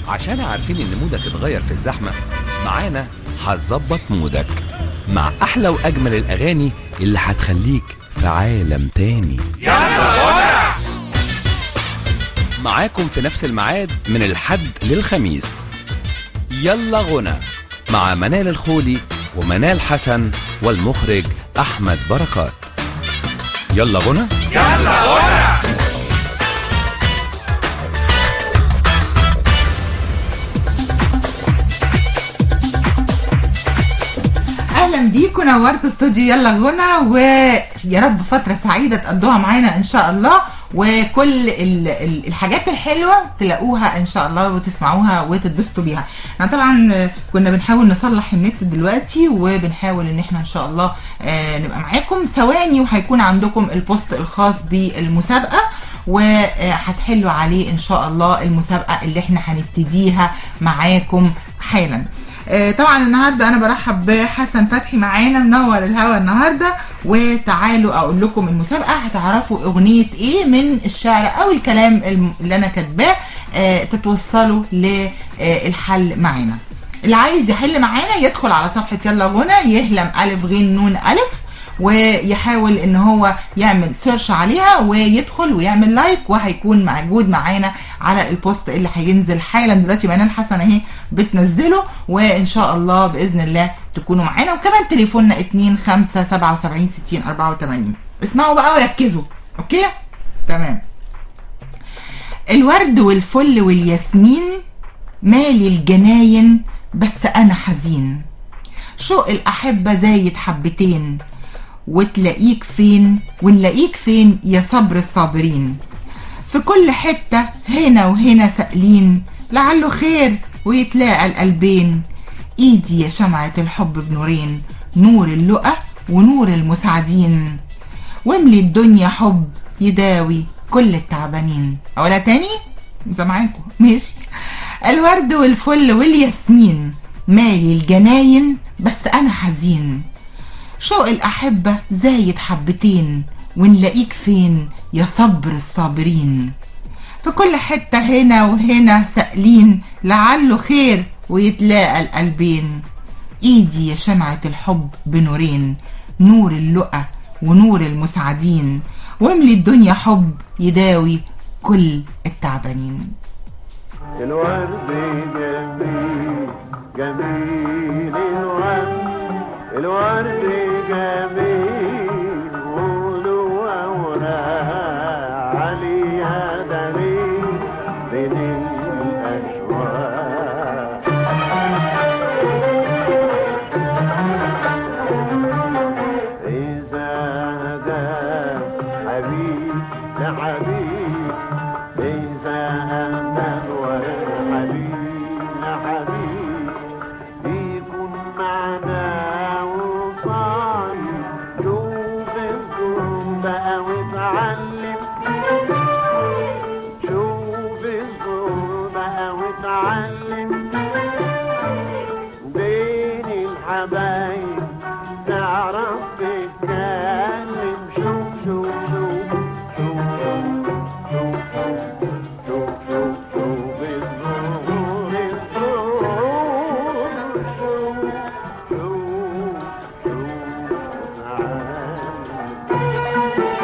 عشان عارفين ان مودك اتغير في الزحمة معانا هتظبط مودك مع احلى واجمل الاغاني اللي هتخليك في عالم تاني معاكم في نفس الميعاد من الحد للخميس يلا غنى مع منال الخولي ومنال حسن والمخرج احمد بركات يلا غنى اهلا بيكم نورت استوديو يلا غنى ويا رب فتره سعيده تقضوها معانا ان شاء الله وكل ال- ال- الحاجات الحلوه تلاقوها ان شاء الله وتسمعوها وتتبسطوا بيها احنا طبعا كنا بنحاول نصلح النت دلوقتي وبنحاول ان احنا ان شاء الله آه، نبقى معاكم ثواني وهيكون عندكم البوست الخاص بالمسابقه وهتحلوا عليه ان شاء الله المسابقه اللي احنا هنبتديها معاكم حالا آه، طبعا النهارده انا برحب بحسن فتحي معانا منور الهوا النهارده وتعالوا اقول لكم المسابقه هتعرفوا اغنيه ايه من الشعر او الكلام الم- اللي انا كاتباه آه، تتوصلوا للحل معانا اللي عايز يحل معانا يدخل على صفحه يلا غنى يهلم الف غين نون الف ويحاول ان هو يعمل سيرش عليها ويدخل ويعمل لايك وهيكون موجود معانا على البوست اللي هينزل حالا دلوقتي منال حسن اهي بتنزله وان شاء الله باذن الله تكونوا معانا وكمان تليفوننا 2 5 77 60 84 اسمعوا بقى وركزوا اوكي تمام الورد والفل والياسمين مالي الجناين بس انا حزين شوق الأحبة زايد حبتين وتلاقيك فين ونلاقيك فين يا صبر الصابرين في كل حتة هنا وهنا سائلين لعله خير ويتلاقى القلبين ايدي يا شمعة الحب بنورين نور اللقى ونور المساعدين واملي الدنيا حب يداوي كل التعبانين اولا تاني سامعاكم ماشي الورد والفل والياسمين مالي الجناين بس انا حزين شوق الأحبة زايد حبتين ونلاقيك فين يا صبر الصابرين في كل حتة هنا وهنا سائلين لعله خير ويتلاقى القلبين ايدي يا شمعة الحب بنورين نور اللقى ونور المسعدين واملي الدنيا حب يداوي كل التعبانين الورد جميل جميل الورد الورد جميل وله أوراق عليها دليل بين الأشواق إذا هدى حبيب لحبيب إذا هدى الورد حبيب لحبيب يكون معنا وصال شوف الظلم بقى واتعلم شوف الظلم بقى واتعلم بين الحبايب تعرف تتكلم شوف شوف شوف شوف شوف شوف شوف شوف الظهور الظهور شوف شوف شوف تعال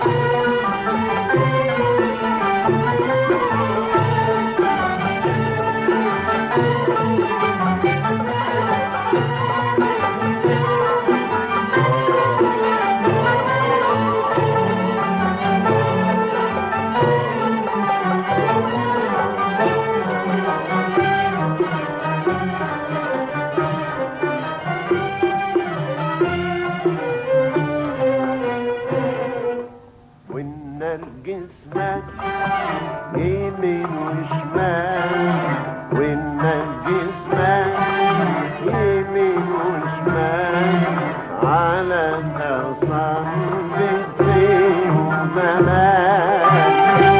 والنرجس مات يمين وشمال والنرجس مات يمين وشمال على الحصان بيتين وملال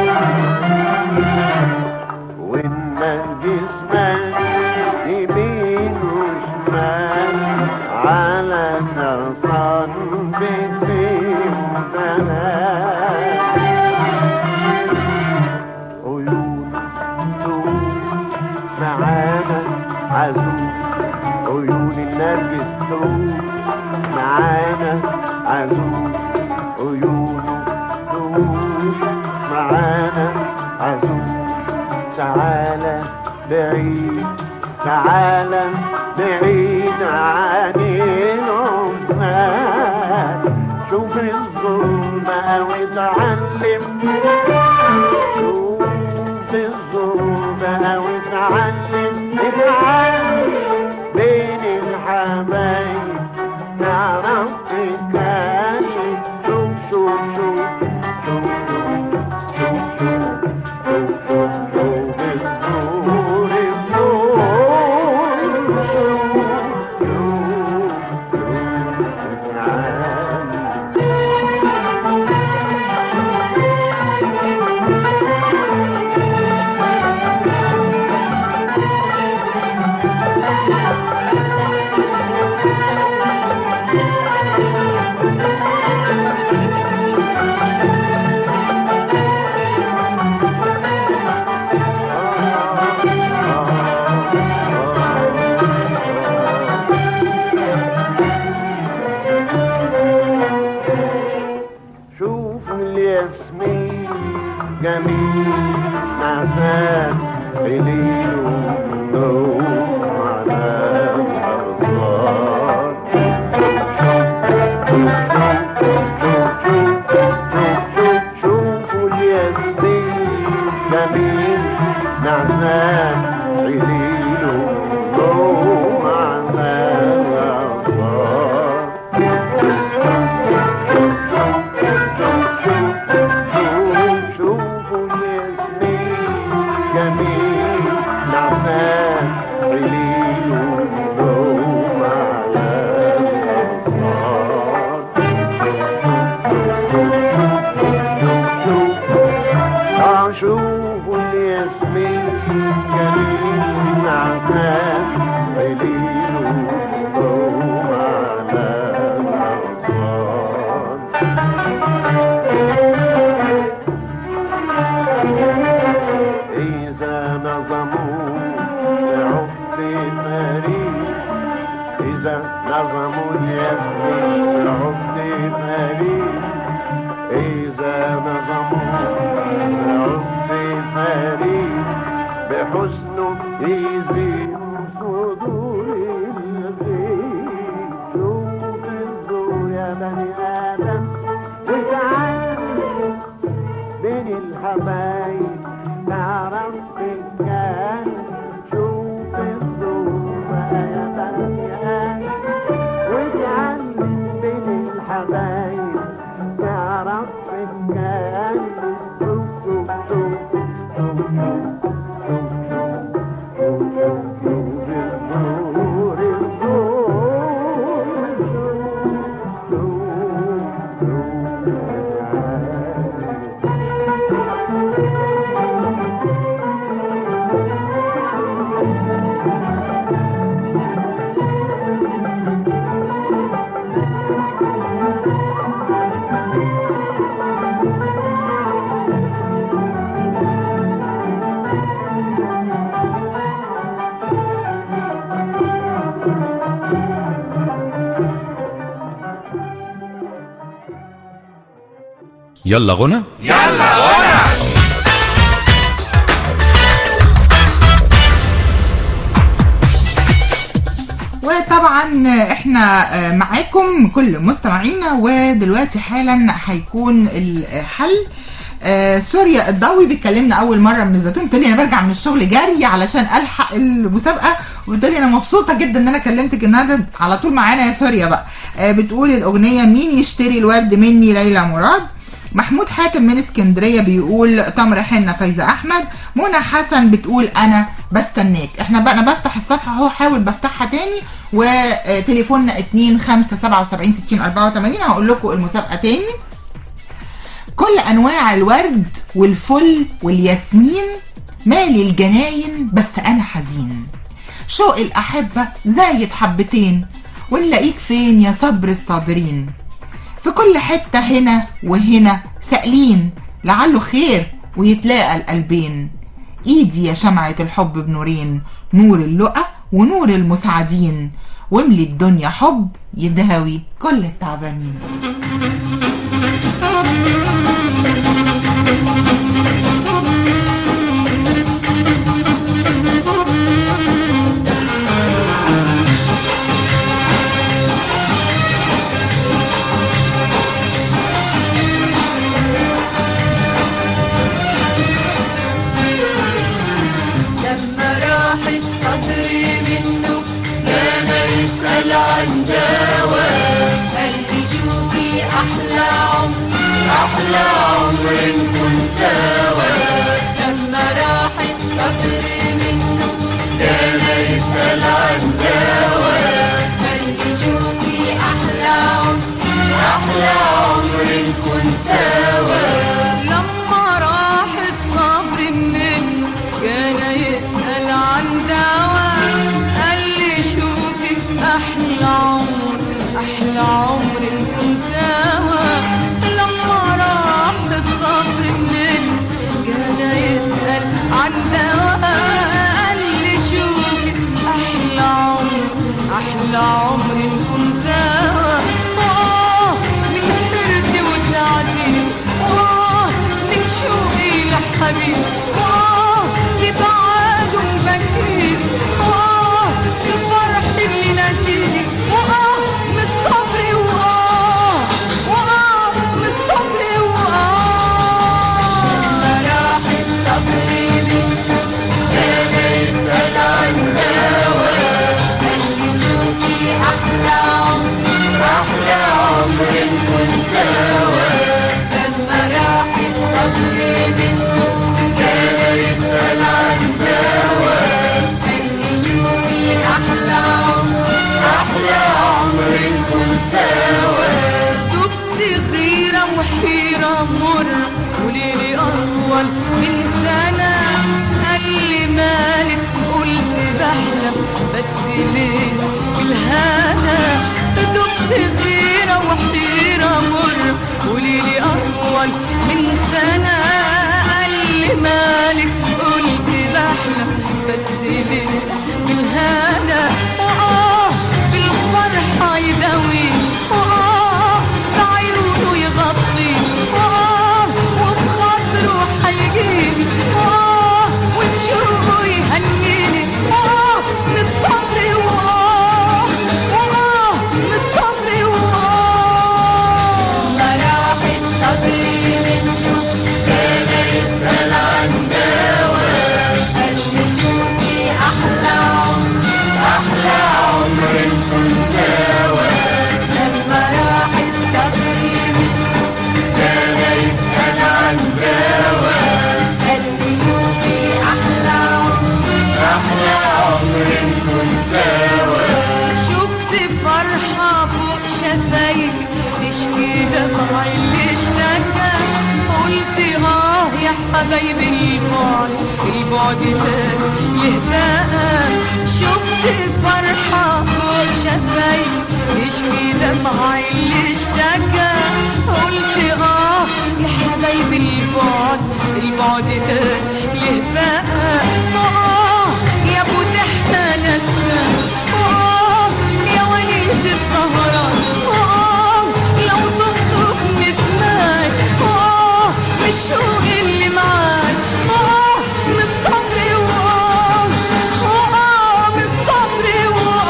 والنرجس مات يمين وشمال على الحصان بيتين وملال عيون تعالى بعيد تعالى بعيد عن العثمان شوف الظلمة واتعلم شوف الظلمة واتعلم اتعلم بين الحبايب تعرف تتكلم شوف شوف شوف شوف شوف شوف شوف شوف شوف النور النور شوف شوف شوف اتعلم شوف الياسمين جميل نعسان بليل ونوم على الأرض شوفوا الياسمين جميل نعسان بليل ونوم على الأرض شوفوا الياسمين جميل نعمان عليل ونوم على الأرض شوفوا الياسمين جميل نعمان عليل ونوم على الأرض إذا نظموا لعب فريد إذا نظموا اليمين لعب فريد إذا نظموا لعب فريد بحسن يزين صدور الغيب شوف الضوء يا بني آدم وتعالوا بين الحبايب تعرف كان شوف الظلمة يا بني آدم وتعلم بين الحبايب تعرف كان شوف شوف شوف شوف شوف شوف شوف شوف شوف الظهور الظهور شوف شوف شوف يلا غنى وطبعا احنا آه، معاكم كل مستمعينا ودلوقتي حالا هيكون الحل آه، سوريا الضوي بيكلمنا اول مره من الزيتون بتقولي انا برجع من الشغل جري علشان الحق المسابقه وبتقولي انا مبسوطه جدا ان انا كلمتك النهارده على طول معانا يا سوريا بقى آه، بتقول الاغنيه مين يشتري الورد مني ليلى مراد محمود حاتم من اسكندريه بيقول تمر حنه فايزه احمد منى حسن بتقول انا بستناك احنا بقى انا بفتح الصفحه اهو حاول بفتحها تاني وتليفوننا 2 5 77 60 84 هقول لكم المسابقه تاني كل انواع الورد والفل والياسمين مالي الجناين بس انا حزين شوق الاحبه زايد حبتين ونلاقيك فين يا صبر الصابرين في كل حتة هنا وهنا سائلين لعله خير ويتلاقى القلبين ايدي يا شمعة الحب بنورين نور اللقى ونور المساعدين واملي الدنيا حب يداوي كل التعبانين الصدر منه كان يسأل عن دواء قال لي شوفي أحلى عمر أحلى عمر نكون سوا لما راح الصدر منه كان يسأل عن دواء قال لي شوفي أحلى عمر أحلى عمر نكون سوا لما راح الصبر منه كان يسأل عن دواء قال لي شوفي أحلى عمر أحلى عمر نكون سوا لما راح الصبر منه كان يسأل عن دواء قال لي شوفي أحلى عمر أحلى عمر نكون سوا آه من حيرتي وتعذيب آه من شوقي لحبيب آه لبعاد وبكير آه الفرح اللي ناسيني وآه من الصبر وآه وآه من الصبر وآه لما راح الصبر منه كان يسأل عن دواء قال لي شوفي أحلى عمر أحلى عمر نكون سوا لما راح الصبر منه كان يسأل عن دواء قال لي شوفي أحلى عمر أحلى عمر نكون سوا دبت غيرة وحيرة مر وليلي أطول من سنة قال لي مالك قلت بحلم بس ليه بالهنا دبت غيرة وحيرة مر وليلي أطول من سنة قال لي مالك قلت بحلم بس ليه بالهنا وآه بالفرحة يداوي وآه بعيونه يغطي وآه وبخاطره حيجيني وآه وبشوقه يهنيني وآه من الصبر وآه وآه من الصبر وآه ما راح الصبر منه كان يسأل عن دواء قال لي شوفي أحلى عمر أحلى عمر نكون سوا لما راح الصبر منه كان يسأل عن دواء قال لي شوفي أحلى عمر أحلى عمر نكون سوا شفت فرحة فوق شفايفي تشكي دمع اللي اشتكى قلت اه يا حبايبي البعد البعد ده ليه بقى شفت فرحة فوق شفايفي تشكي دمع اللي اشتكى قلت اه يا حبايبي البعد البعد ده ليه بقى اه يا ابو ضحكة لسه اه يا ونيس السهران اه لو تخطف نسمعك اه من الشوق اللي معاك اه من الصبر واه اه من الصبر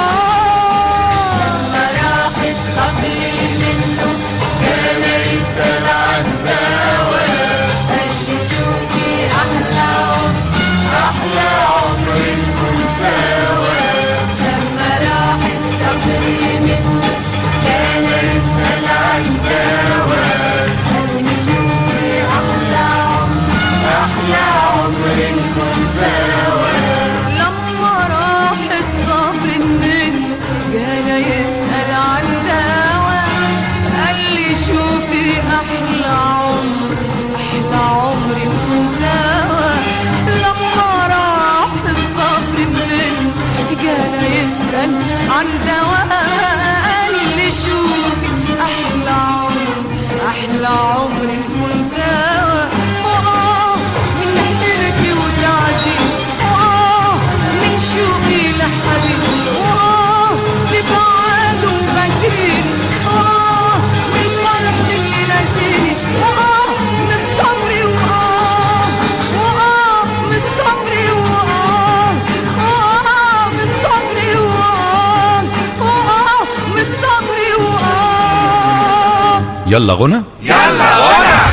واه لما راح الصبر منه كان يسأل عن دواء قال لي شوفي أحلى عمر أحلى عمر نكون سوا لما راح الصبر منه كان يسأل عن دواء قال لي شوفي أحلى عمر أحلى عمر نكون سوا لما راح الصبر منه جانا يسأل عن دواء قال لي شوفي أحلى عمر أحلى عمر نكون سوا لما راح الصبر منه جانا يسأل عن دواء قال لي شوفي أحلى عمر أحلى عمر نكون سوا آه من حيرتي وتعذيب آه من شوقي لحبيبي آه لبعاد وبكير آه من الفرح اللي ناسيني آه من الصبر وآه وآه من الصبر وآه آه من الصبر وآه آه من الصبر وآه يلا غنى يلا غنى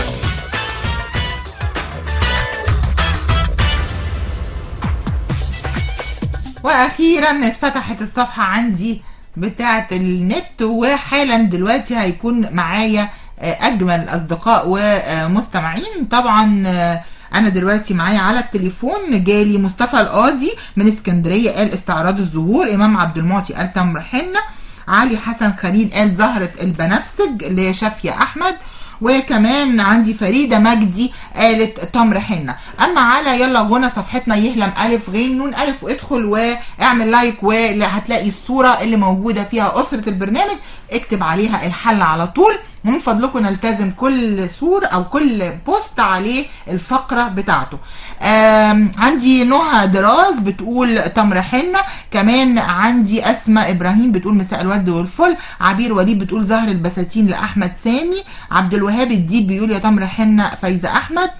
واخيرا اتفتحت الصفحه عندي بتاعه النت وحالا دلوقتي هيكون معايا آه، اجمل اصدقاء ومستمعين طبعا آه، انا دلوقتي معايا على التليفون جالي مصطفى القاضي من اسكندريه قال استعراض الزهور امام عبد المعطي قال تمر حنه علي حسن خليل قال زهره البنفسج اللي هي شافيه احمد وكمان عندي فريده مجدي قالت تمر حنه اما على يلا غنى صفحتنا يهلم الف غين نون الف وادخل واعمل لايك وهتلاقي الصوره اللي موجوده فيها اسره البرنامج اكتب عليها الحل على طول ومن فضلكم نلتزم كل سور او كل بوست عليه الفقره بتاعته آم، عندي نهى دراز بتقول تمر حنه كمان عندي اسماء ابراهيم بتقول مساء الورد والفل عبير وليد بتقول زهر البساتين لاحمد سامي عبد الوهاب الديب بيقول يا تمر حنه فايزه احمد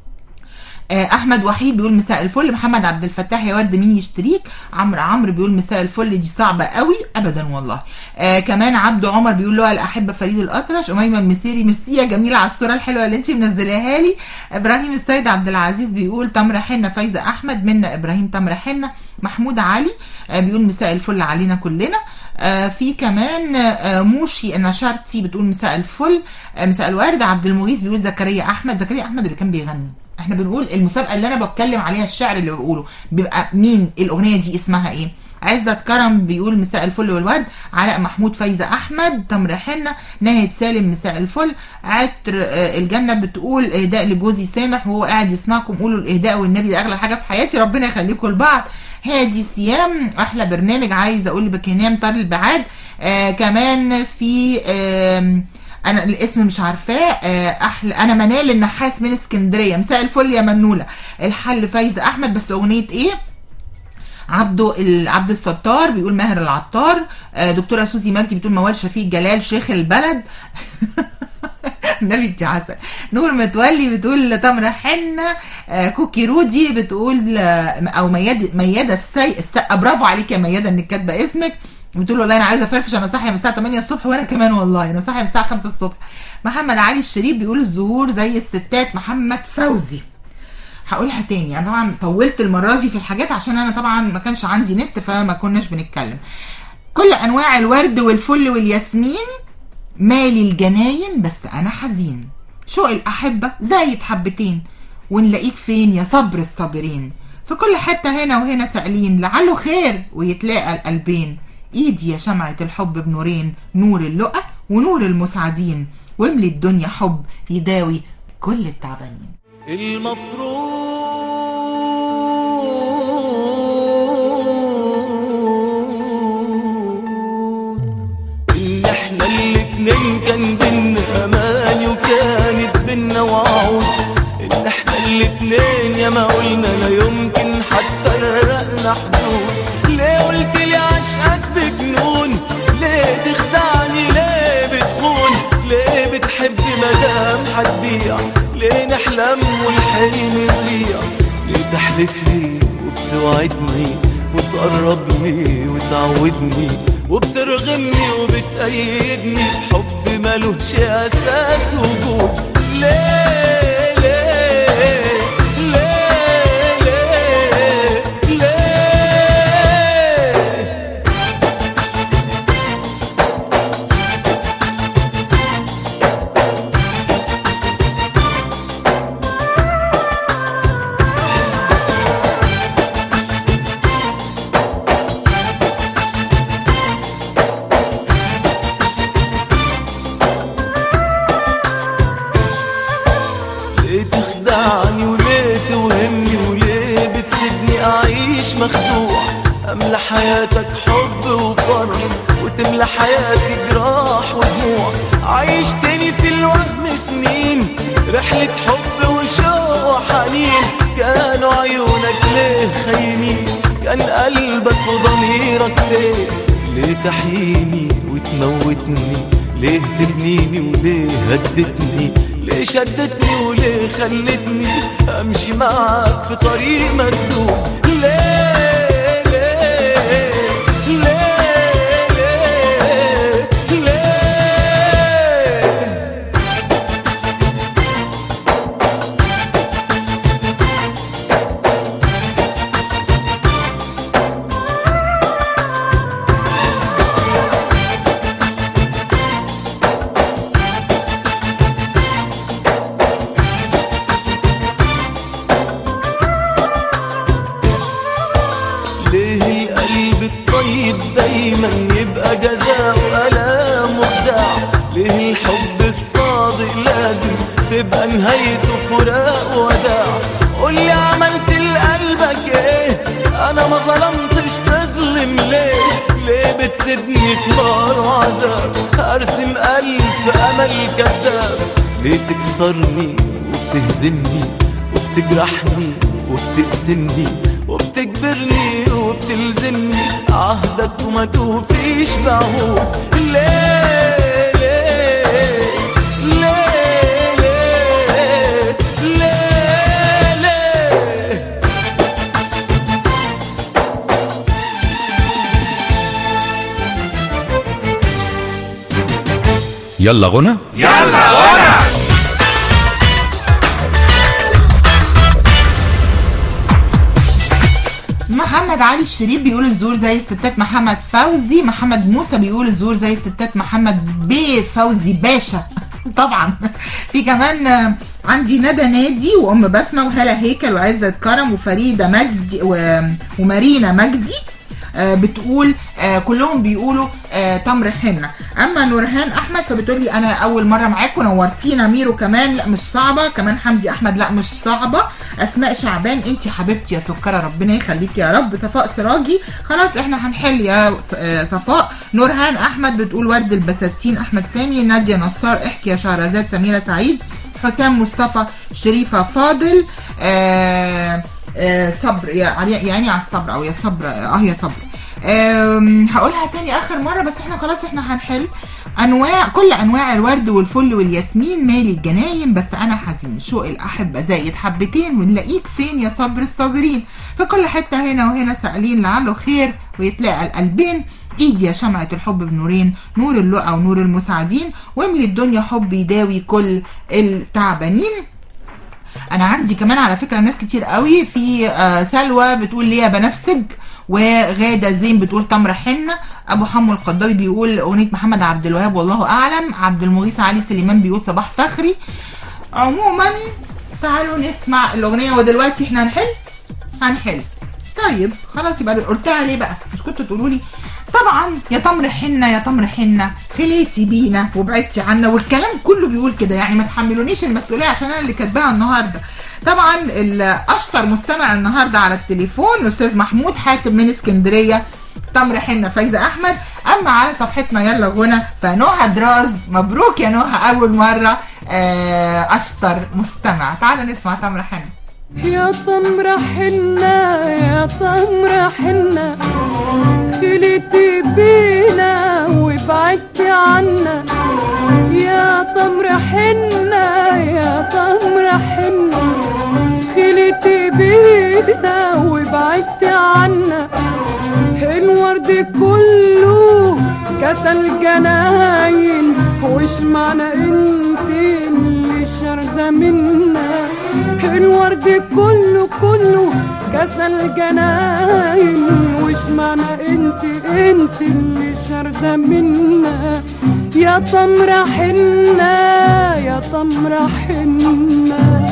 آه، احمد وحيد بيقول مساء الفل محمد عبد الفتاح يا ورد مين يشتريك عمرو عمرو بيقول مساء الفل دي صعبه قوي ابدا والله آه كمان عبد عمر بيقول له الاحبه فريد الاطرش اميمه المسيري ميرسي يا جميله على الصوره الحلوه اللي انت منزلاها لي ابراهيم السيد عبد العزيز بيقول تمر حنه فايزه احمد منا ابراهيم تمر حنه محمود علي آه بيقول مساء الفل علينا كلنا آه في كمان آه موشي النشارتي بتقول مساء الفل آه مساء الورد عبد المغيث بيقول زكريا احمد زكريا احمد اللي كان بيغني احنا بنقول المسابقه اللي انا بتكلم عليها الشعر اللي بقوله بيبقى مين الاغنيه دي اسمها ايه عزت كرم بيقول مساء الفل والورد علاء محمود فايزه احمد تمر حنه ناهد سالم مساء الفل عطر آه، الجنه بتقول اهداء لجوزي سامح وهو قاعد يسمعكم قولوا الاهداء والنبي ده اغلى حاجه في حياتي ربنا يخليكم لبعض هادي سيام احلى برنامج عايز اقول لبكينام طار البعاد آه كمان في آه انا الاسم مش عارفاه آه، احلى انا منال النحاس من اسكندريه مساء الفل يا منوله الحل فايزه احمد بس اغنيه ايه عبده ال- عبد الستار بيقول ماهر العطار آه، دكتوره سوزي مجدي بتقول موال شفيق جلال شيخ البلد النبي انت عسل نور متولي بتقول تمر حنه آه، كوكي رودي بتقول آه، او مياد مياده السي السقا برافو عليك يا مياده انك كاتبه اسمك بتقول والله انا عايزه افرفش انا صاحيه من الساعه 8 الصبح وانا كمان والله انا صاحيه من الساعه 5 الصبح محمد علي الشريف بيقول الزهور زي الستات محمد فوزي هقولها تاني انا طبعا طولت المره دي في الحاجات عشان انا طبعا ما كانش عندي نت فما كناش بنتكلم كل انواع الورد والفل والياسمين مالي الجناين بس انا حزين شوق الاحبه زايد حبتين ونلاقيك فين يا صبر الصابرين في كل حته هنا وهنا سائلين لعله خير ويتلاقى القلبين ايدي يا شمعة الحب بنورين نور اللقى ونور المسعدين واملي الدنيا حب يداوي كل التعبانين المفروض ان احنا الاتنين كان بينا اماني وكانت بينا وعود ان احنا الاتنين يا ما قلنا لا يمكن هتفرقنا حدود ليه قلت لي عشقك بجنون ليه تخدعني ليه بتخون ليه بتحب مدام هتبيع ليه نحلم والحلم يضيع ليه تحلف لي وبتوعدني وتقربني وتعودني وبترغمني وبتأيدني بحب ملوش أساس وجود ليه ليه ليه ليه ليه ليه تخدعني وليه توهمني وليه بتسيبني اعيش مخدوع املى حياتك حب وفرح وتملى حياتي جراح ودموع عيشتني في الوهم سنين رحلة حب وشوق وحنين كانوا عيونك ليه خاينين كان قلبك وضميرك فين ليه تحييني وتموتني ليه تبنيني وليه هدتني ليه شدتني وليه خلتني امشي معاك في طريق مسدود ليه ليه ليه ليه ليه المريض دايما يبقى جزاء ألام وخداع ليه الحب الصادق لازم تبقى نهايته فراق وداع قولي عملت لقلبك ايه انا ما ظلمتش تظلم ليه ليه بتسيبني في نار وعذاب ارسم الف امل كذاب ليه تكسرني وبتهزمني وبتجرحني وبتقسمني وبتجبرني وبتلزمني عهدك وما توفيش بعهود ليه ليه ليه ليه ليه ليه يلا غنى محمد علي الشريف بيقول الزور زي الستات محمد فوزي محمد موسى بيقول الزور زي الستات محمد بيه فوزي باشا طبعا في كمان آه، عندي ندى نادي وام بسمه وهلا هيكل وعزت كرم وفريده مجدي و- ومارينا مجدي آه، بتقول آه، كلهم بيقولوا آه، تمر حنه اما نورهان احمد فبتقول لي انا اول مره معاكم نورتينا ميرو كمان لا مش صعبه كمان حمدي احمد لا مش صعبه اسماء شعبان انت حبيبتي يا سكره ربنا يخليك يا رب صفاء سراجي خلاص احنا هنحل يا س- آه، صفاء نورهان احمد بتقول ورد البساتين احمد سامي ناديه نصار احكي يا شهرزاد سميره سعيد حسام مصطفى شريفه فاضل آه آه صبر يا يعني على الصبر او يا صبر اه يا صبر آم، هقولها تاني اخر مره بس احنا خلاص احنا هنحل انواع كل انواع الورد والفل والياسمين مالي الجناين بس انا حزين شوق الاحبه زايد حبتين ونلاقيك فين يا صبر الصابرين في كل حته هنا وهنا سائلين لعله خير ويتلاقى القلبين ايدي يا شمعة الحب بنورين نور اللقا ونور المساعدين واملي الدنيا حب يداوي كل التعبانين انا عندي كمان على فكره ناس كتير قوي في آه، سلوى بتقول ليا بنفسج وغاده زين بتقول تمر حنه ابو حمو القضاوي بيقول اغنيه محمد عبد الوهاب والله اعلم عبد المغيث علي سليمان بيقول صباح فخري عموما تعالوا نسمع الاغنيه ودلوقتي احنا هنحل هنحل طيب خلاص يبقى قلتها ليه بقى مش كنتوا تقولوا لي طبعا يا تمر حنه يا تمر حنه خليتي بينا وبعدتي عنا والكلام كله بيقول كده يعني ما تحملونيش المسؤوليه عشان انا اللي كاتباها النهارده طبعا الاشطر مستمع النهارده على التليفون الاستاذ محمود حاتم من اسكندريه تمر حنه فايزه احمد اما على صفحتنا يلا غنى فنهى دراز مبروك يا نهى اول مره آه، اشطر مستمع تعالوا نسمع تمر حنه يا تمر حنة يا تمر حنة خليتي بينا وبعدتي عنا يا تمر حنة يا تمر حنة خليتي بينا وبعدتي عنا الورد كله كسل جناين وش معنى انت اللي شارده منا الورد كله كله كسل جناين وش معنى انت انت اللي شارده منا يا تمر حنة يا تمر حنة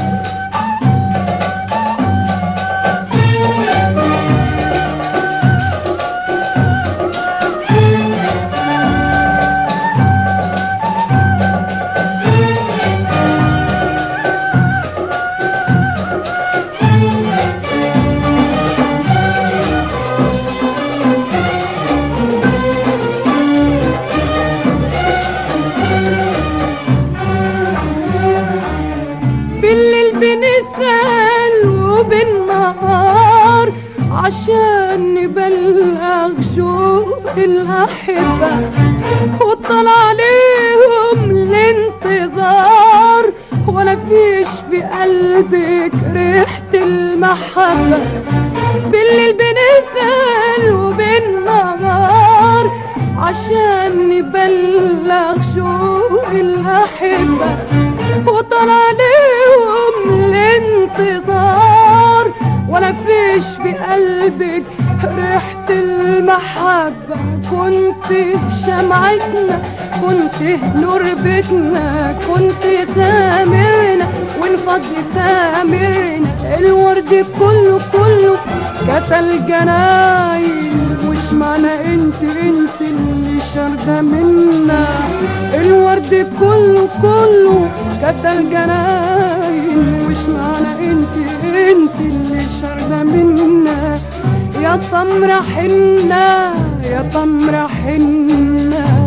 بالليل بنسأل وبالنهار عشان نبلغ شوق الأحبة وطل عليهم الانتظار ولا فيش في قلبك ريحة المحبة بالليل بنسأل وبالنهار عشان نبلغ شوق الأحبة وطل عليهم الانتظار ولا فيش في قلبك ريحة المحبة كنت شمعتنا كنت نور بيتنا كنت سامرنا وانفض سامرنا الورد كله كله كتل جناين وش وش معنى انت انت اللي شارده منا الورد كله كله كسل جناين وش معنى انت انت اللي شارده منا يا تمر حنة يا تمر حنة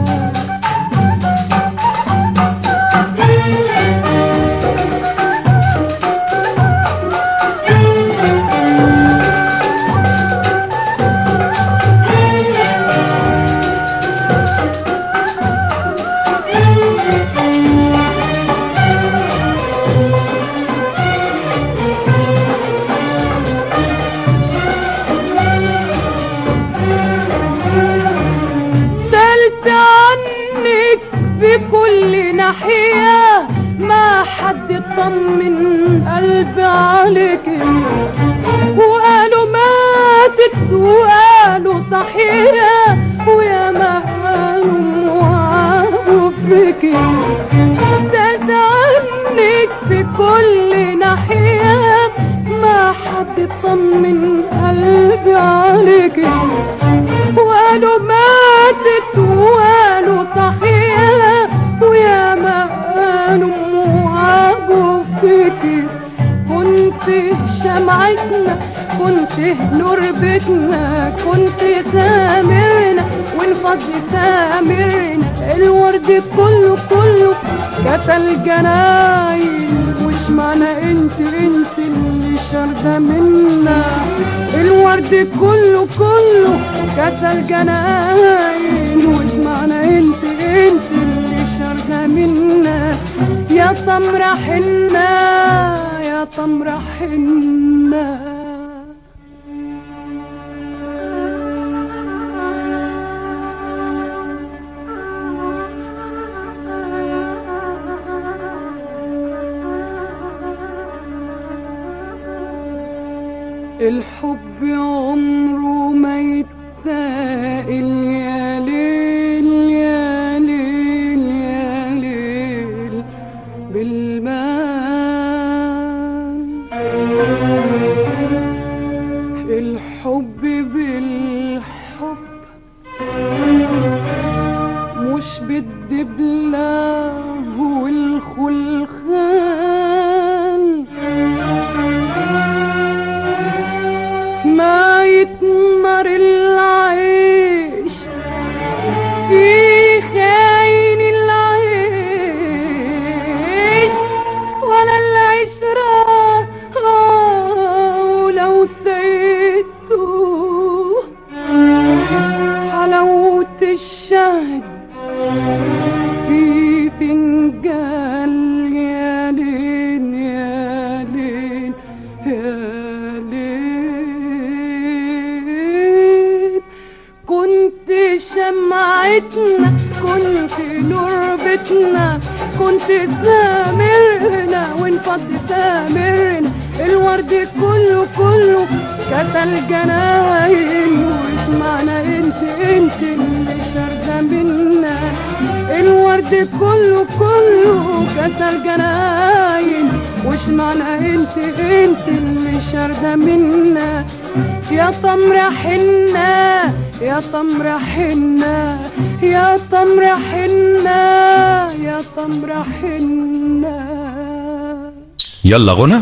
سألت عنك في كل ناحية ما حد طمن قلبي عليك وقالوا ماتت وقالوا صحيح ويا ما قالوا وعاروا فيك سألت عنك في كل ناحية ما حد طمن قلبي عليك وقالوا ماتت وقالوا صحيح ويا ما قالوا موعبوا فيكي كنت شمعتنا كنت نور بيتنا كنت سامرنا وانفض سامرنا الورد كله كله كتل جناين وش معنى انت انت اللي شارده منا الورد كله كله كسل جناين وش معنى انت انت اللي شارده منا يا تمر حنة يا تمر حنة الحب عمره ما يتاقل يا ليل يا ليل يا ليل بالمال الحب بالحب مش بالدبلة والخلخال ما يتمر العيش في خاين العيش ولا العشرة ولو سيدته حلاوة الشهد في فنجان يا لين يا لين يا لين كنت شمعتنا كنت نور بيتنا كنت سامرنا وانفض سامرنا الورد كله كله كسل جناين وش معنى انت انت اللي شارده منا الورد كله كله كسل جناين وش معنى انت انت اللي شارده منا يا تمر حنة يا تمر حنة يا تمر حنة يا تمر حنة يلا غنى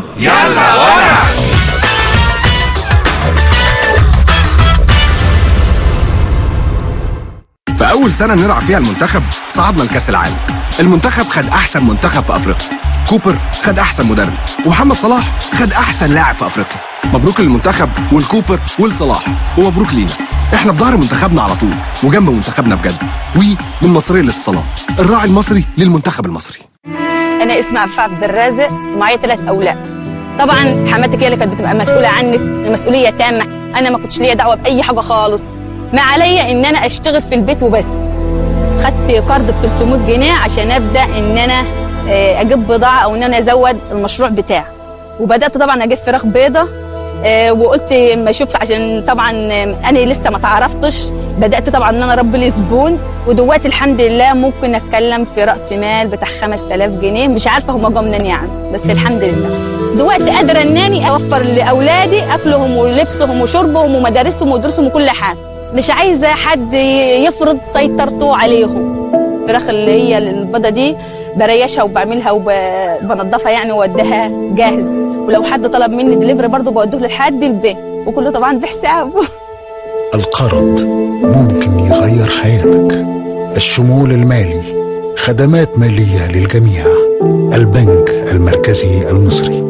في أول سنة نلعب فيها المنتخب صعدنا لكأس العالم المنتخب خد أحسن منتخب في أفريقيا كوبر خد أحسن مدرب ومحمد صلاح خد أحسن لاعب في أفريقيا مبروك للمنتخب والكوبر ولصلاح ومبروك لينا احنا في ظهر منتخبنا على طول وجنب منتخبنا بجد وي من مصرية الاتصالات الراعي المصري للمنتخب المصري انا اسمي عفاف عبد الرازق ومعايا ثلاث اولاد طبعا حماتك هي اللي كانت بتبقى مسؤوله عنك المسؤوليه تامه انا ما كنتش ليا دعوه باي حاجه خالص ما عليا ان انا اشتغل في البيت وبس خدت قرض ب 300 جنيه عشان ابدا ان انا آه، اجيب بضاعه او ان انا ازود المشروع بتاعي وبدات طبعا اجيب فراخ بيضه آه، وقلت ما اشوف عشان طبعا آه، انا لسه ما تعرفتش بدات طبعا ان انا اربي لي زبون ودلوقتي الحمد لله ممكن اتكلم في راس مال بتاع 5000 جنيه مش عارفه هم جم منين يعني بس الحمد لله دلوقتي قادره انني اوفر لاولادي اكلهم ولبسهم وشربهم ومدارسهم ودروسهم وكل حاجه مش عايزه حد يفرض سيطرته عليهم الفراخ اللي هي البيضه دي بريشها وبعملها وبنضفها يعني ووديها جاهز ولو حد طلب مني دليفري برضه بوديه لحد البيت وكله طبعا بحسابه القرض ممكن يغير حياتك الشمول المالي خدمات مالية للجميع البنك المركزي المصري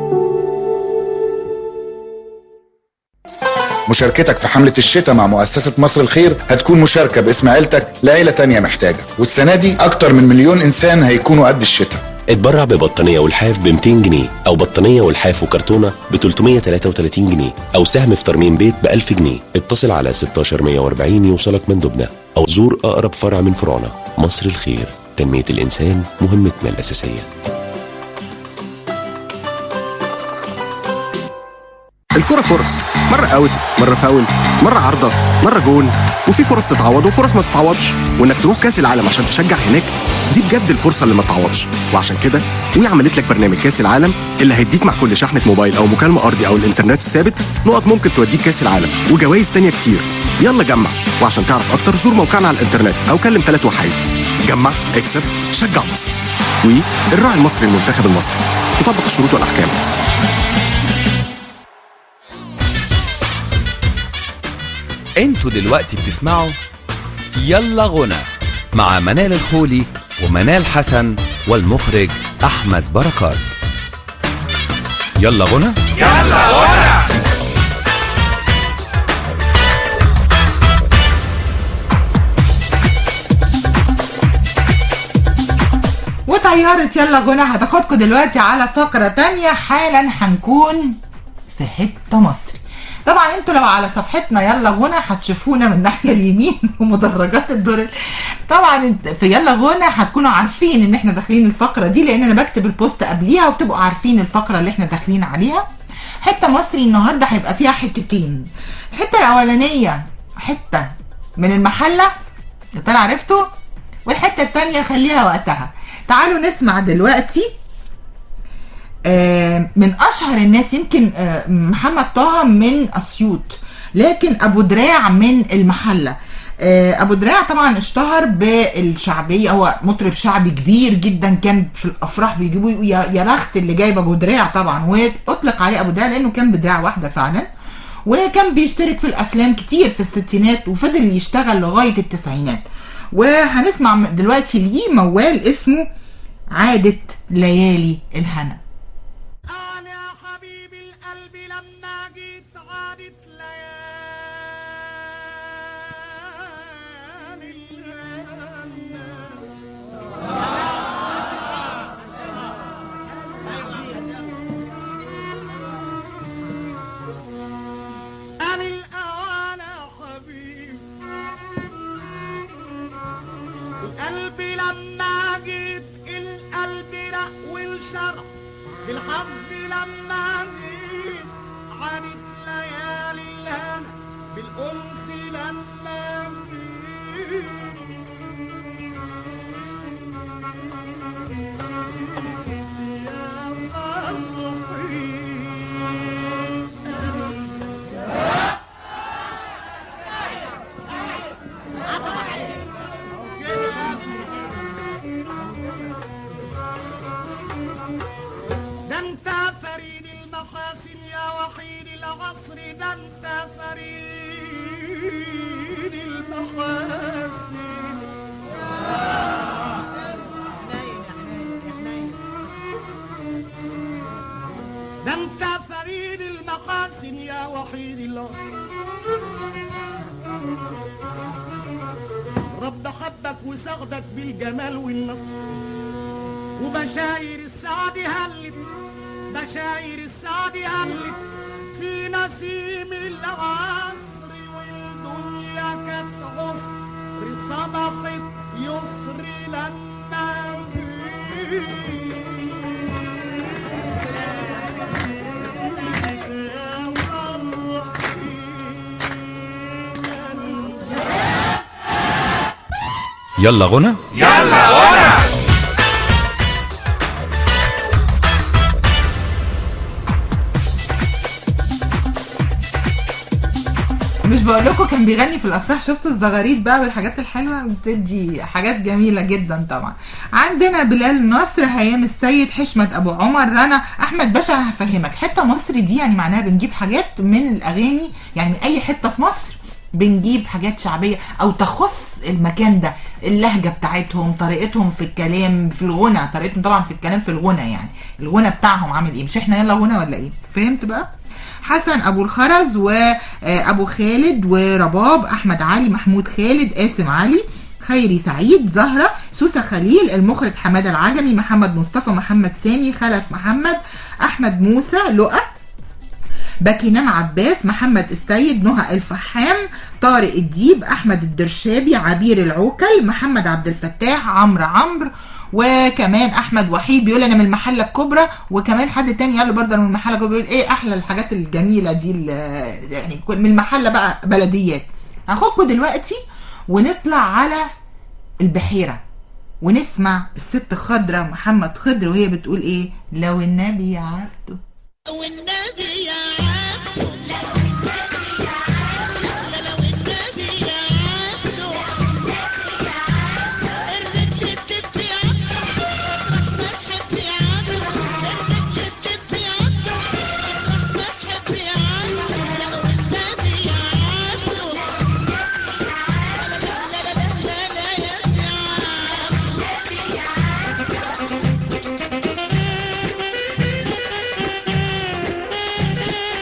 مشاركتك في حملة الشتاء مع مؤسسة مصر الخير هتكون مشاركة باسم عيلتك لعيلة تانية محتاجة والسنة دي أكتر من مليون إنسان هيكونوا قد الشتاء اتبرع ببطانية والحاف ب 200 جنيه أو بطانية والحاف وكرتونة ب 333 جنيه أو سهم في ترميم بيت ب 1000 جنيه اتصل على 16140 يوصلك مندوبنا أو زور أقرب فرع من فروعنا مصر الخير تنمية الإنسان مهمتنا الأساسية الكرة فرص مرة اوت مرة فاول مرة عارضة مرة جون وفي فرص تتعوض وفرص ما تتعوضش وانك تروح كاس العالم عشان تشجع هناك دي بجد الفرصة اللي ما تتعوضش وعشان كده وي عملت لك برنامج كاس العالم اللي هيديك مع كل شحنة موبايل او مكالمة ارضي او الانترنت الثابت نقط ممكن توديك كاس العالم وجوائز تانية كتير يلا جمع وعشان تعرف اكتر زور موقعنا على الانترنت او كلم ثلاث وحيد جمع اكسب شجع مصر وي الراعي المصري المنتخب المصري تطبق الشروط والاحكام انتوا دلوقتي بتسمعوا يلا غنى مع منال الخولي ومنال حسن والمخرج احمد بركات يلا غنى وطيارة يلا غنى هتاخدكم دلوقتي على فقرة تانية حالا هنكون في حتة مصر طبعا انتوا لو على صفحتنا يلا غنى هتشوفونا من الناحية اليمين ومدرجات الدور طبعا انت- في يلا غنى هتكونوا عارفين ان احنا داخلين الفقرة دي لان انا بكتب البوست قبليها وبتبقوا عارفين الفقرة اللي احنا داخلين عليها حتة مصري النهاردة هيبقى فيها حتتين الحتة الأولانية حتة من المحلة يا ترى عرفتوا والحتة التانية خليها وقتها تعالوا نسمع دلوقتي آه، من اشهر الناس يمكن آه، محمد طه من اسيوط لكن ابو دراع من المحله آه، ابو دراع طبعا اشتهر بالشعبيه هو مطرب شعبي كبير جدا كان في الافراح بيجيبوا يا يا بخت اللي جايب ابو دراع طبعا واطلق عليه ابو دراع لانه كان بدراع واحده فعلا وكان بيشترك في الافلام كتير في الستينات وفضل يشتغل لغايه التسعينات وهنسمع دلوقتي ليه موال اسمه عادة ليالي الهنا أنا يا حبيب القلب لما جيت عادت ليالي أنا الأوان يا حبيب القلب لما جيت القلب رق والشرق بالحظ لما جيت عانت ليالي الهنا بالأنس لما جيت يا ده انت فريد المحاسن يا وحيد العصر ده انت فريد المحاسن ده انت فريد المحاسن يا وحيد العصر رب حبك وساعدك بالجمال والنصر وبشاير السعد هلت بشاير السعد هلت في نسيم العصر والدنيا كانت عسر صدقت يسر لما يلا غنى مش بقول لكم كان بيغني في الافراح شفتوا الزغاريد بقى والحاجات الحلوه بتدي حاجات جميله جدا طبعا عندنا بلال نصر هيام السيد حشمت ابو عمر رنا احمد باشا أنا هفهمك حته مصر دي يعني معناها بنجيب حاجات من الاغاني يعني من اي حته في مصر بنجيب حاجات شعبيه او تخص المكان ده اللهجه بتاعتهم طريقتهم في الكلام في الغنى طريقتهم طبعا في الكلام في الغنى يعني الغنى بتاعهم عامل ايه مش احنا يلا غنى ولا ايه فهمت بقى حسن ابو الخرز وابو خالد ورباب احمد علي محمود خالد قاسم علي خيري سعيد زهرة سوسة خليل المخرج حمادة العجمي محمد مصطفى محمد سامي خلف محمد أحمد موسى لؤى باكينام عباس محمد السيد نهى الفحام طارق الديب احمد الدرشابي عبير العوكل محمد عبد الفتاح عمرو عمرو وكمان احمد وحيد بيقول انا من المحله الكبرى وكمان حد تاني قال له برضه انا من المحله الكبرى بيقول ايه احلى الحاجات الجميله دي ال- يعني كل- من المحله بقى بلديات هاخدكم دلوقتي ونطلع على البحيره ونسمع الست خضرة محمد خضر وهي بتقول ايه لو النبي عبده والنبي يا عبده لو النبي يا عبده لو النبي يا عبده الرجل بتبكي عبده ما تحبي عبده الرجل بتبكي عبده ما تحبي عبده لو النبي يا عبده لا لا لا لا لا يا سي عبده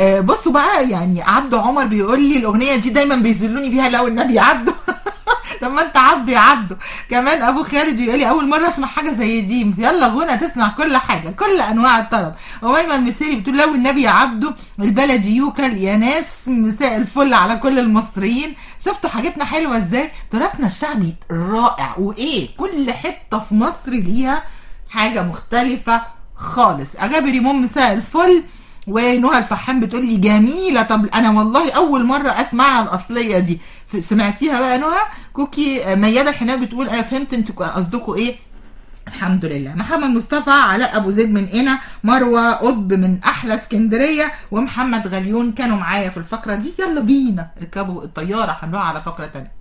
آه، بصوا بقى يعني عبده عمر بيقول لي الاغنيه دي دايما بيذلوني بيها لو النبي عبده طب ما انت عبده يا عبده كمان ابو خالد بيقول لي اول مره اسمع حاجه زي دي يلا غنى تسمع كل حاجه كل انواع الطرب وميمه المسيري بتقول لو النبي يا عبده البلدي يوكل يا ناس مساء الفل على كل المصريين شفتوا حاجتنا حلوه ازاي تراثنا الشعبي رائع وايه كل حته في مصر ليها حاجه مختلفه خالص اجابي ريمون مساء الفل ونهى الفحام بتقول لي جميله طب انا والله اول مره اسمعها الاصليه دي ف- سمعتيها بقى نهى كوكي آه، ميادة الحناوي بتقول انا فهمت انتوا قصدكم ايه الحمد لله محمد مصطفى علاء ابو زيد من هنا مروه قطب من احلى اسكندريه ومحمد غليون كانوا معايا في الفقره دي يلا بينا اركبوا الطياره هنروح على فقره تانية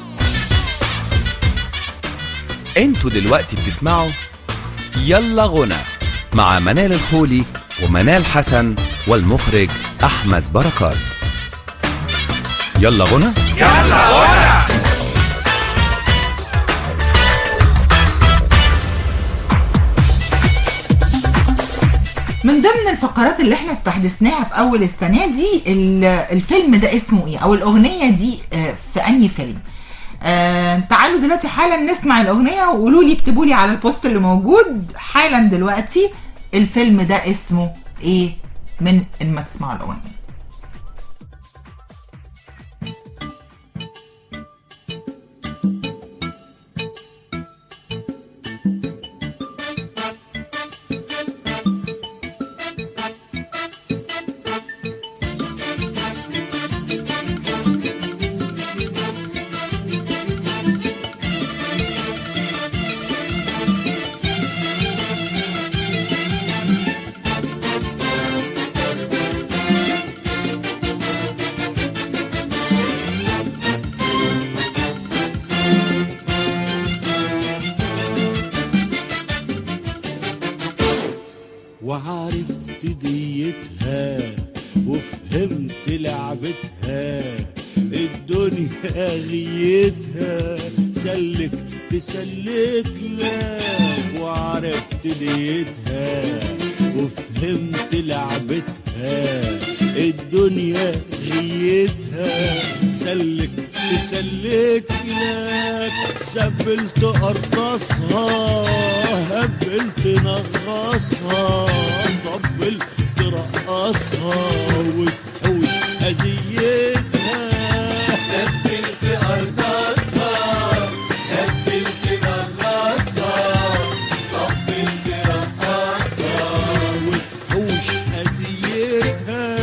انتوا دلوقتي بتسمعوا يلا غنى مع منال الخولي ومنال حسن والمخرج احمد بركات يلا غنى من ضمن الفقرات اللي احنا استحدثناها في اول السنه دي ال- الفيلم ده اسمه ايه او الاغنيه دي آه، في انهي فيلم آه تعالوا دلوقتي حالا نسمع الاغنيه وقولوا لي اكتبوا لي على البوست اللي موجود حالا دلوقتي الفيلم ده اسمه ايه من ما تسمعوا الاغنيه وعرفت ديتها وفهمت لعبتها الدنيا غيتها سلك تسلك لك وعرفت ديتها وفهمت لعبتها الدنيا غيتها سلك تسلك لك سبلت ارقصها هبلت نغصها طبلت رقصها وتحوش اذيتها سبلت ارقصها هبلت نغصها طبلت رقصها وتحوش اذيتها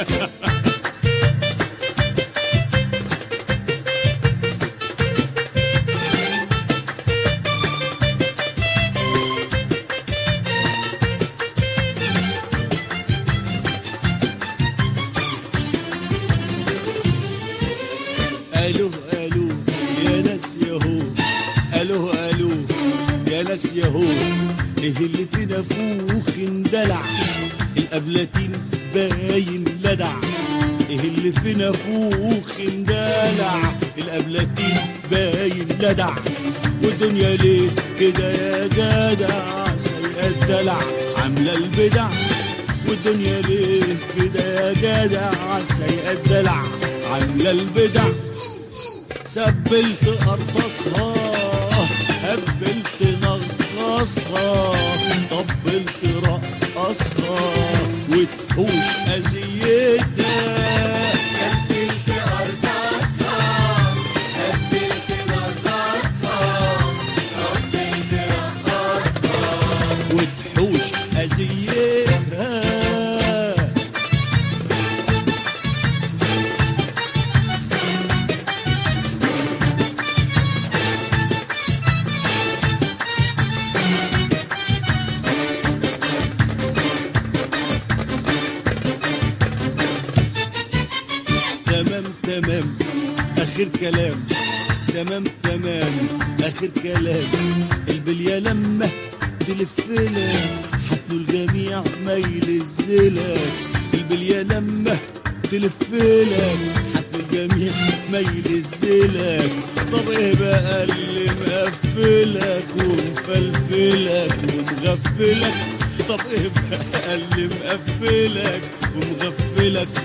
الو الو يا ناس يهو الو الو يا ناس يهو ايه اللي في نافوخ اندلع الابلاتين باين لدع ايه اللي في نافوخ اندلع الابلاتين باين لدع والدنيا ليه كده يا جدع سيئة الدلع عاملة البدع والدنيا ليه كده يا جدع سيئة الدلع عاملة البدع سبلت أرقصها هبلت نغصها طبلت رقصها وتحوش أذيتها هبلت أرقصها هبلت نغصها طبلت رقصها وتحوش أذيتها تمام تمام اخر كلام تمام تمام اخر كلام البليه لما تلف لك حتنوا الجميع ما يلزلك البليه لما تلف لك حتنوا الجميع ما يلزلك طب ايه بقى اللي مقفلك ومفلفلك ومغفلك طب ايه بقى اللي مقفلك ومغفلك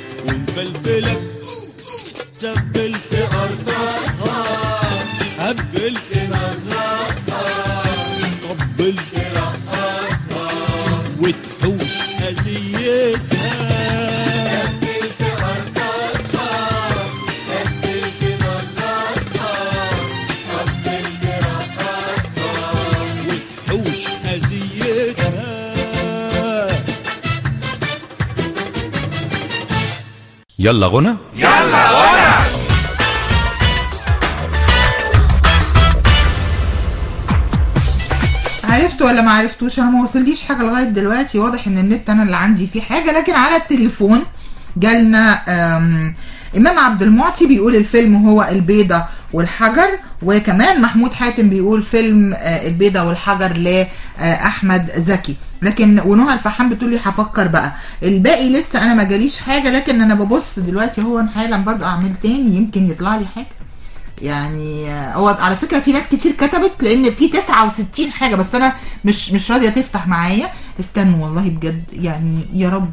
افلفلك سبلت ارقصها هبلت نرقصها طبلت رقصها وتحوش اذيتها هبلت ارقصها هبلت نرقصها طبلت رقصها وتحوش اذيتها يلا غنى عرفت ولا ما عرفتوش انا ما وصليش حاجه لغايه دلوقتي واضح ان النت انا اللي عندي فيه حاجه لكن على التليفون جالنا أم، امام عبد المعطي بيقول الفيلم هو البيضه والحجر وكمان محمود حاتم بيقول فيلم آه، البيضه والحجر لاحمد زكي لكن ونهى الفحام بتقول لي هفكر بقى الباقي لسه انا ما جاليش حاجه لكن انا ببص دلوقتي هو أنا حالا برضو اعمل تاني يمكن يطلع لي حاجه يعني آه، هو على فكره في ناس كتير كتبت لان في 69 حاجه بس انا مش مش راضيه تفتح معايا استنوا والله بجد يعني يا رب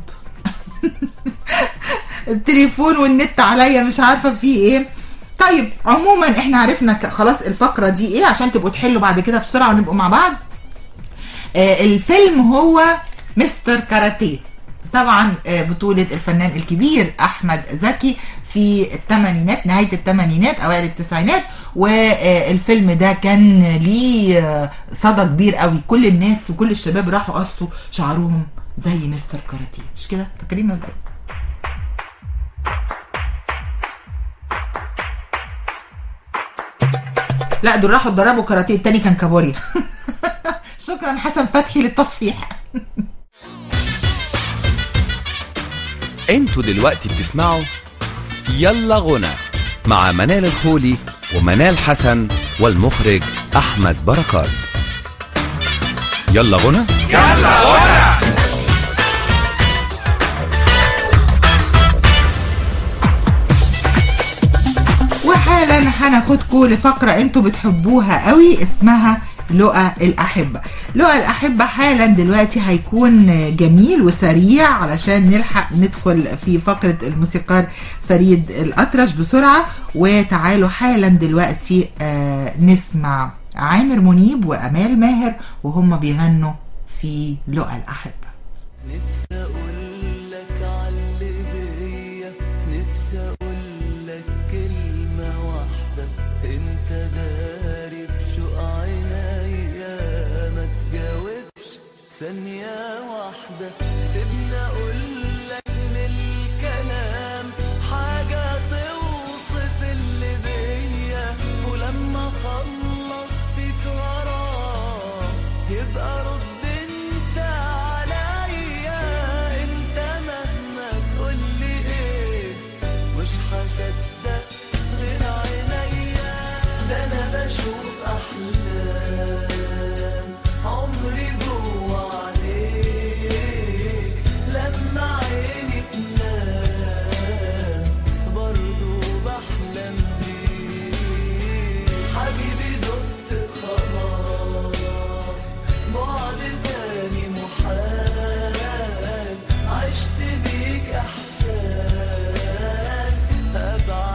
التليفون والنت عليا مش عارفه فيه ايه طيب عموما احنا عرفنا ك- خلاص الفقره دي ايه عشان تبقوا تحلوا بعد كده بسرعه ونبقوا مع بعض آه الفيلم هو مستر كاراتيه طبعا آه، بطولة الفنان الكبير أحمد زكي في الثمانينات نهاية الثمانينات أوائل التسعينات والفيلم ده كان ليه آه، صدى كبير قوي كل الناس وكل الشباب راحوا قصوا شعرهم زي مستر كاراتيه مش كده فاكرين ولا ايه؟ لا دول راحوا اتدربوا كاراتيه التاني كان كابوريا شكرا حسن فتحي للتصحيح انتوا دلوقتي بتسمعوا يلا غنى مع منال الخولي ومنال حسن والمخرج احمد بركات يلا غنى وحالا هناخدكم لفقرة انتوا بتحبوها قوي اسمها لقى الأحبة لقى الأحبة حالا دلوقتي هيكون جميل وسريع علشان نلحق ندخل في فقرة الموسيقار فريد الأطرش بسرعة وتعالوا حالا دلوقتي آه نسمع عامر منيب وأمال ماهر وهم بيغنوا في لقى الأحبة نفسي اقول لك علي بيا نفسي اقول لك كلمة واحدة انت داري بشوق عينيا ما تجاوبش ثانية واحدة سيبني اقول لك من الكلام حاجة توصف اللي بيا ولما اخلص فيك وراه يبقى رد انت عليا انت مهما تقولي ايه مش هصدق غير عينيا ده انا بشوف احلام عمري جوا عليك لما عيني تنام برضو بحلم بيك حبيبي دقت خلاص بعد تاني محال عشت بيك احساس ابعد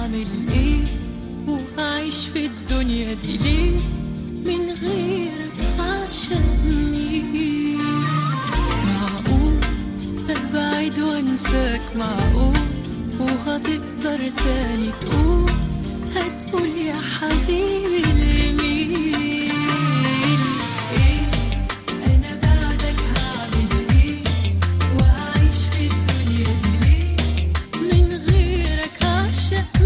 هعمل ايه وهعيش في الدنيا دي ليه من غيرك عشان مين معقول ابعد وانساك معقول وهتقدر تاني تقول هتقول يا حبيبي لمين ايه انا بعدك هعمل ايه وهعيش في الدنيا دي ليه من غيرك عشق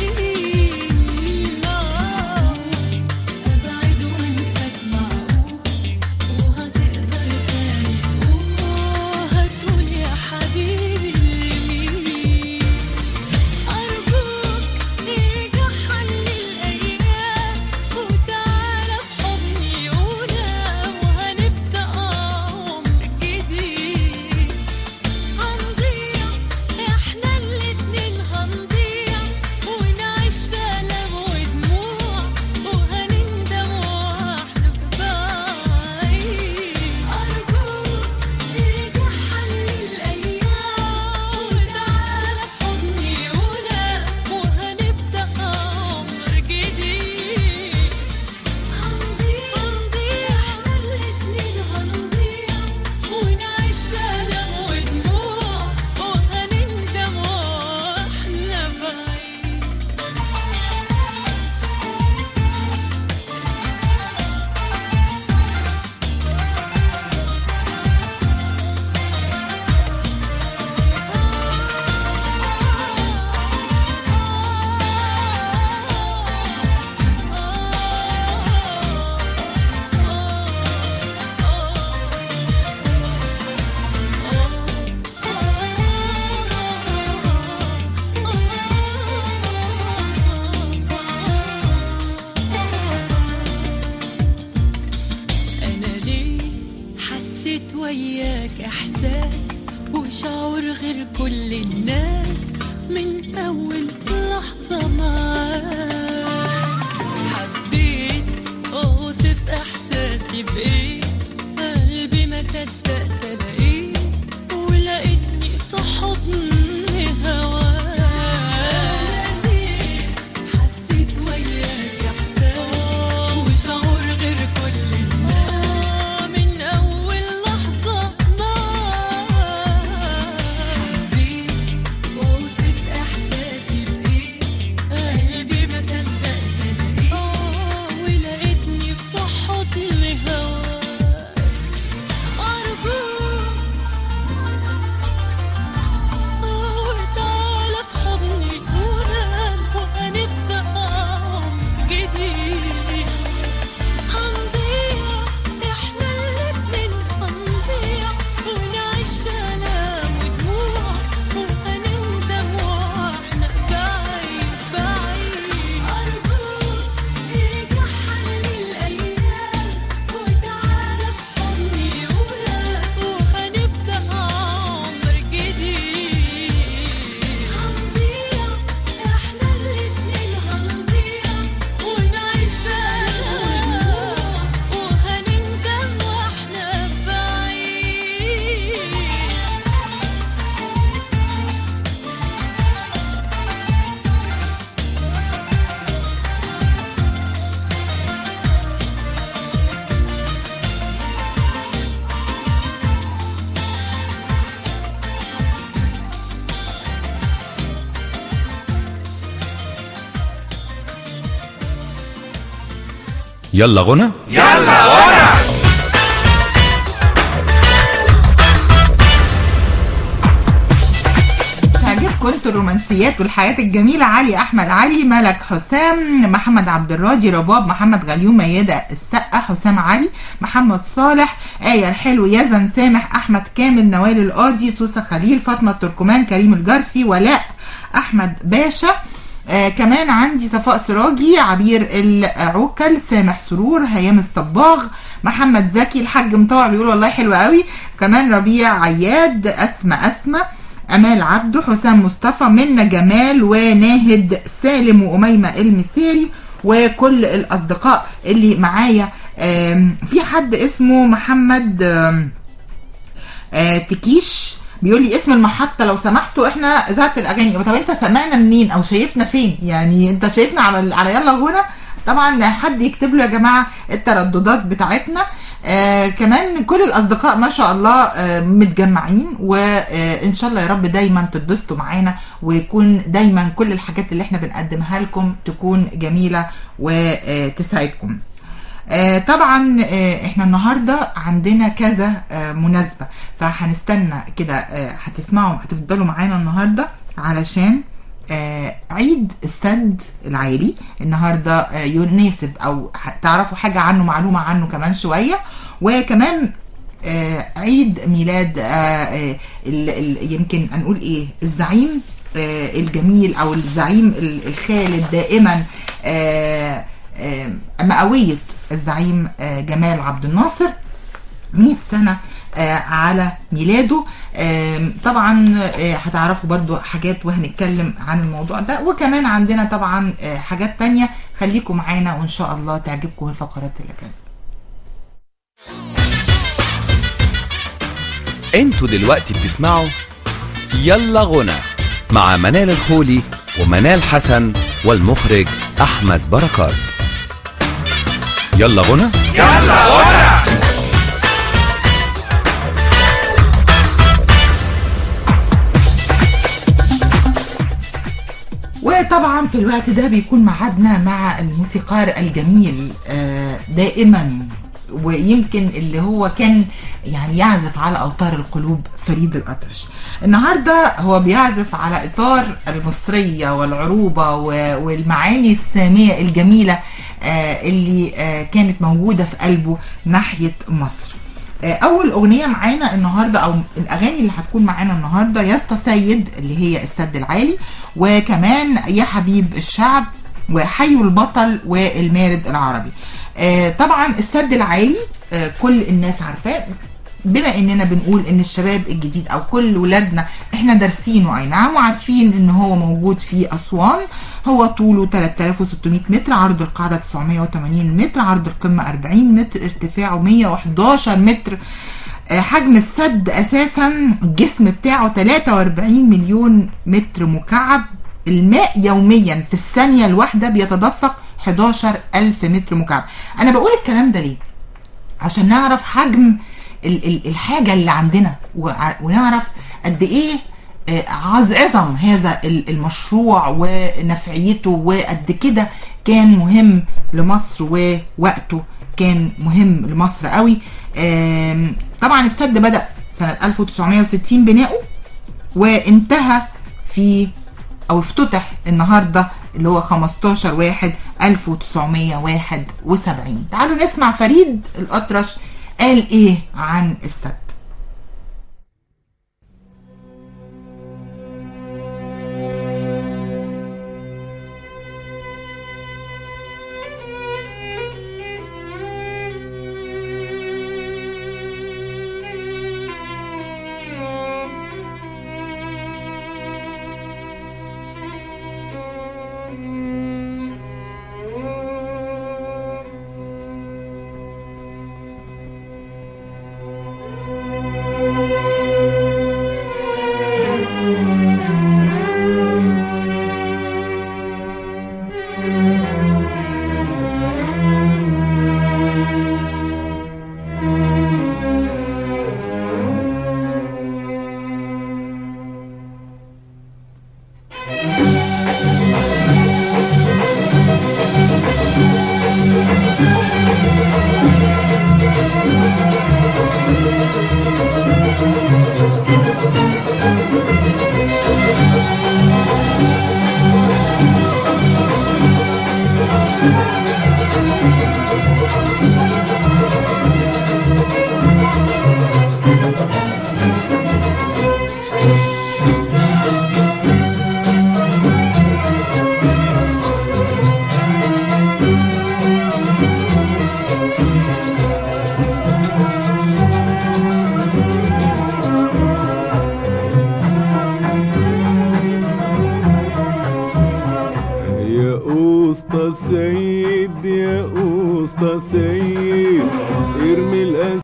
مين آه، ابعد وانساك معقول وهتقدر تاني تقول آه، هتقول يا حبيبي لمين أرجوك ارجع حني الأيام وتعالى في حضني ونام وهنبدأ عمر جديد هنضيع احنا الاتنين هنضيع ونعيش في ألم ودموع وهنندم واحنا بعيد أرجوك ارجع حني الأيام وتعالى في حضني ونام وهنبدأ عمر جديد هنضيع هنضيع احنا الاتنين هنضيع ونعيش في ألم ودموع وهنندم واحنا بعيد أنا ليه حسيت وياك إحساس وشعور غير كل الناس من أول لحظة معاك حبيت أوصف إحساسي بإيه قلبي ما صدقت ألاقيه ولقيتني في حضن هواك أنا ليه حسيت وياك إحساس وشعور غير كل الناس من أول لحظة معاك حبيت وأوصف إحساسي بإيه قلبي ما صدقت ألاقيه ولقيتني في حضن هواك أرجوك وتعالى في حضني ونام وهنبدأ عمر جديد هنضيع احنا الاتنين هنضيع ونعيش في ألام ودموع وهنندم واحنا بعيد بعيد أرجوك ارجع حني الأيام وتعالى في حضني ونام وهنبدأ عمر جديد هنضيع احنا الاتنين هنضيع ونعيش في ألام وهنندم واحنا بعيد يلا غنى تعجبكم انتوا الرومانسيات والحياة الجميلة علي أحمد علي ملك حسام محمد عبد الراضي رباب محمد غليوم ميادة السقا حسام علي محمد صالح آية الحلو يزن سامح أحمد كامل نوال القاضي سوسة خليل فاطمة التركمان كريم الجرفي ولاء أحمد باشا آه كمان عندي صفاء سراجي عبير العوكل سامح سرور هيام الصباغ محمد زكي الحاج مطاوع بيقول والله حلو قوي كمان ربيع عياد اسمى اسمى امال عبده حسام مصطفى منى جمال وناهد سالم واميمه المسيري وكل الاصدقاء اللي معايا آم، في حد اسمه محمد آم، آه، تكيش بيقول لي اسم المحطه لو سمحتوا احنا اذاعه الاغاني طب انت سمعنا منين او شايفنا فين يعني انت شايفنا على على يلا غنى طبعا حد يكتب له يا جماعه الترددات بتاعتنا آه كمان كل الاصدقاء ما شاء الله آه متجمعين وان شاء الله يا رب دايما تتبسطوا معانا ويكون دايما كل الحاجات اللي احنا بنقدمها لكم تكون جميله وتسعدكم آه طبعا آه احنا النهارده عندنا كذا آه مناسبه فهنستنى كده آه هتسمعوا هتفضلوا معانا النهارده علشان آه عيد السد العالي النهارده آه يناسب او ح- تعرفوا حاجه عنه معلومه عنه كمان شويه وكمان آه عيد ميلاد آه آه ال- ال- يمكن هنقول ايه الزعيم آه الجميل او الزعيم ال- الخالد دائما آه آه مئويه الزعيم آه جمال عبد الناصر 100 سنة آه، على ميلاده آم، طبعا آه، هتعرفوا برضو حاجات وهنتكلم عن الموضوع ده وكمان عندنا طبعا آه، حاجات تانية خليكم معانا وان شاء الله تعجبكم الفقرات اللي جايه انتوا دلوقتي بتسمعوا يلا غنى مع منال الخولي ومنال حسن والمخرج احمد بركات يلا غنى يلا غنى وطبعا في الوقت ده بيكون معادنا مع الموسيقار الجميل آه، دائما ويمكن اللي هو كان يعني يعزف على اوتار القلوب فريد الاطرش النهارده هو بيعزف على اطار المصريه والعروبه و- والمعاني الساميه الجميله آه، اللي آه، كانت موجوده في قلبه ناحيه مصر آه، اول اغنيه معانا النهارده او الاغاني اللي هتكون معانا النهارده يا اسطى سيد اللي هي السد العالي وكمان يا حبيب الشعب وحي البطل والمارد العربي آه، طبعا السد العالي آه، كل الناس عارفاه بما اننا بنقول ان الشباب الجديد او كل ولادنا احنا دارسينه اي نعم وعارفين ان هو موجود في اسوان هو طوله 3600 متر عرض القاعده 980 متر عرض القمه 40 متر ارتفاعه 111 متر آه، حجم السد اساسا الجسم بتاعه 43 مليون متر مكعب الماء يوميا في الثانيه الواحده بيتدفق 11 ألف متر مكعب أنا بقول الكلام ده ليه عشان نعرف حجم ال- ال- الحاجة اللي عندنا وع- ونعرف قد إيه آه، عظ عظم هذا ال- المشروع ونفعيته وقد كده كان مهم لمصر ووقته كان مهم لمصر قوي آم، طبعا السد بدأ سنة 1960 بناؤه وانتهى في او افتتح النهارده اللي هو 15 واحد 1971 تعالوا نسمع فريد الأطرش قال ايه عن السد يا اسطى سيد يا اسطى سيد ارمي الأس